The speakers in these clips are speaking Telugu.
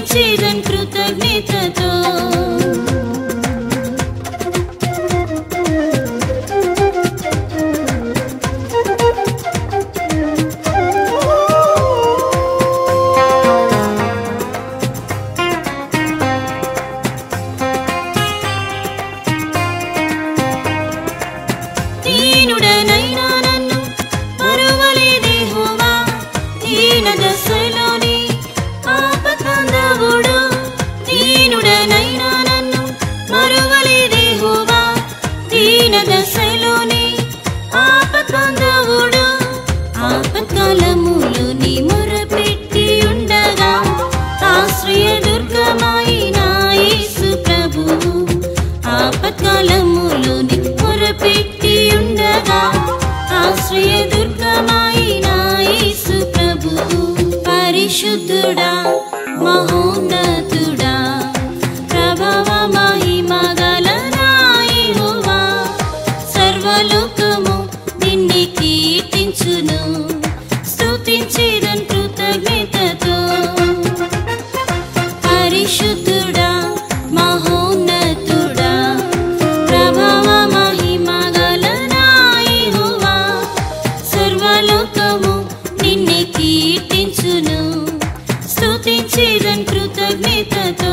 స్తుతించేదన్ కృతజ్ఞతతో దీనుడనైనా నన్ను మరువలేదేహోవా దీన దశలోని ఆపత్బంధవుడు దీనుడనైనా నన్ను మరువలేదేహోవా దీన దశలోని ఆపత్బంధవుడు ఆపత్కాలములు నీ మొరపెట్టి ఉండగా ఆశ్రయ దుర్గమైన యేసు ప్రభువు ఆపత్కాలములు నీ మొరపెట్టి ఉండగా ఆశ్రయ దుర్గమైన యేసు ప్రభువు పరిశుద్ధుడా మహోన్నతుడా ప్రభవ మహిమ గల నా యెహోవా సర్వలోకము నిన్ని కీర్తించును స్తుతించేదన్ కృతజ్ఞతతో పరిశుద్ధుడా మహోన్నతుడా ప్రభవ మహిమ గల నా యెహోవా సర్వలోకము నిన్ని కీర్తించును స్తుతించేదన్ కృతజ్ఞతతో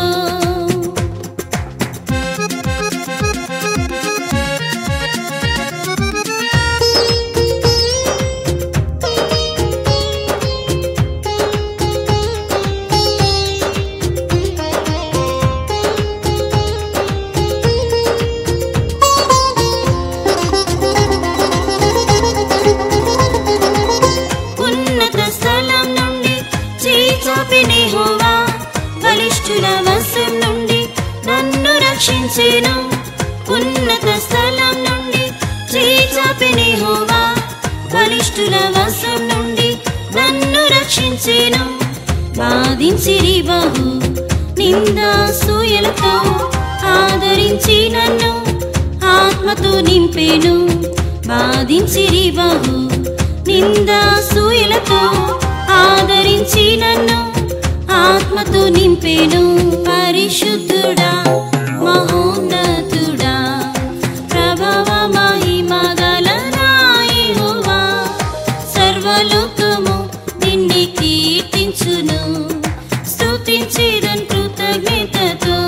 ఉన్నత స్థలం నుండి చేచాపిని హోవా బలిష్ఠుల వశం నుండి నన్ను రక్షించేను ఉన్నత స్థలం నుండి చేచాపిని హోవా బలిష్ఠుల వశం నుండి నన్ను రక్షించేను బాధించిరి బహు నిందాసూయలతో ఆదరించి నన్ను ఆత్మతో నింపేను బాధించిరి బహు నిందాసూయలతో ఆదరించి నన్ను ఆత్మతో నింపేను పరిశుద్ధుడా మహోన్నతుడా ప్రభవ మహిమ గల నా యెహోవా సర్వలోకము నిన్ని కీర్తించును స్తుతించేదన్ కృతజ్ఞతతో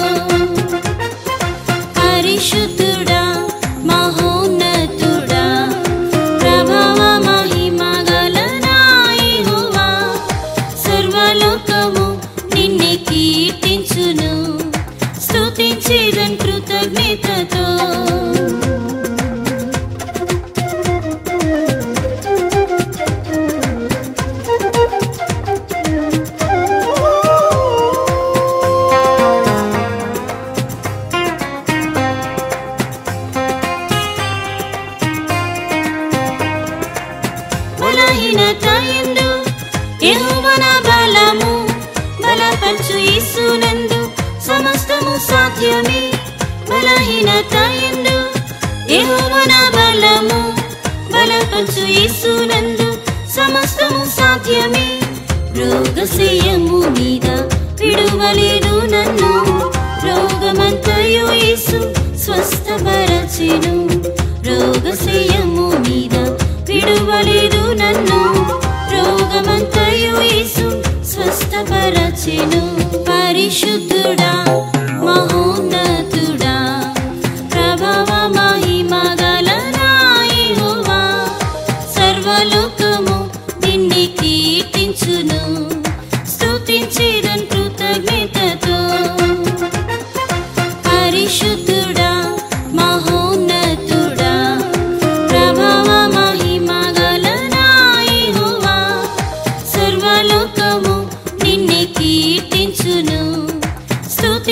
పరిశుద్ధుడా మహోన్నతుడా ప్రభవ మహిమ గల నా యెహోవా సర్వలోకము నిన్ని కీర్తించును స్తుతించేదన్ కృతజ్ఞతతో బలహీనత ఎందు యెహోవన బలము బలపరచు యేసునందు సమస్తము సాధ్యమే బలహీనత ఎందు యెహోవన బలము బలపరచు యేసునందు సమస్తము సాధ్యమే రోగశయము మీద విడువలేడు నన్ను రోగమంతయు యేసు స్వస్థపరచెను రోగశయము మీద విడువలేదు నన్ను రోగమంతయు యేసు స్వస్థపరచెను పరిశుద్ధుడా మహోన్నతుడా ప్రభవ మహిమ గల నా యెహోవా సర్వలోకము నిన్ని కీర్తించును స్తుతించేదన్ కృతజ్ఞతతో పరిశుద్ధుడా మహోన్నతుడా ప్రభవ మహిమ గల నా యెహోవా సర్వలోకము నిన్ని కీర్తించును స్తుతి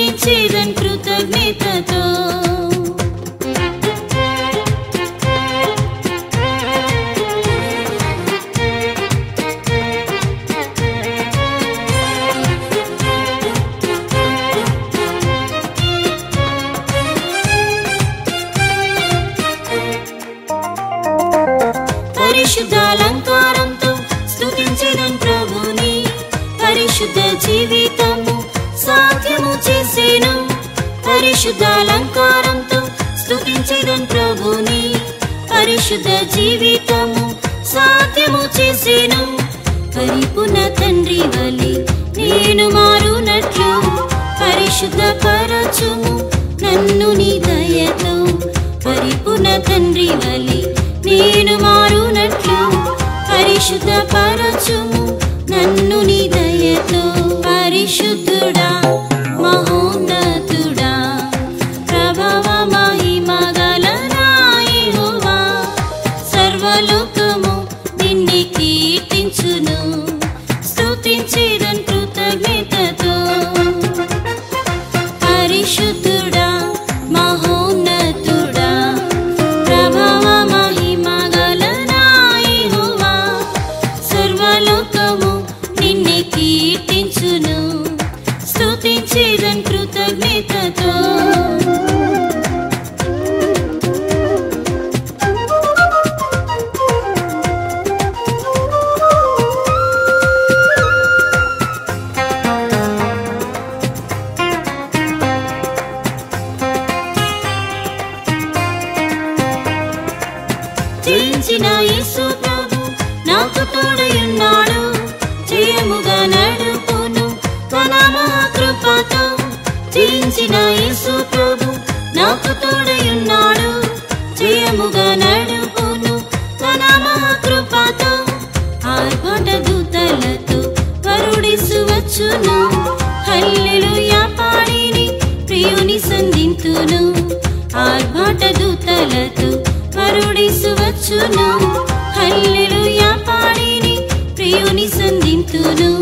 సాధ్యము చేసేను పరిశుద్ధ అలంకారంతో స్తుతించేదన్ ప్రభుని పరిశుద్ధ జీవితము సాధ్యము చేసేను పరిపున తండ్రి వలి నేను మారునట్లు పరిశుద్ధ పరచుము నన్ను నీ దయతో పరిపున తండ్రి వలి నేను మారునట్లు పరిశుద్ధ పరచుము నన్ను నీ దయతో పరిశుద్ధుడా మహోన్నతుడా ప్రభవ మహిమగల నాయహోవా సర్వలోకము నిన్ని కీర్తించును స్తుతించేదన్ కృతజ్ఞతతో పరిశుద్ధుడా మహోన్నతుడా ప్రభవ మహిమగల నాయహోవా సర్వలోకము నిన్ని కీర్తించును స్తుతించేదన్ కృతజ్ఞతతో జయించిన యేసు ప్రభు నాకు తోడయున్నాడు జయముగా నడుపును తన మహాకృపతో జయించిన యేసు ప్రభు నాకు తోడయున్నాడు జయముగా నడుపును తన మహాకృపతో ఆర్భట దూతలతో కరుడిసువచ్చును హల్లెలూయా పాడిని ప్రియుని సంధింతును ఆర్భట దూతలతో కరుడిసువచ్చును హల్లెలూయా పాడిని ప్రియుని సంధింతును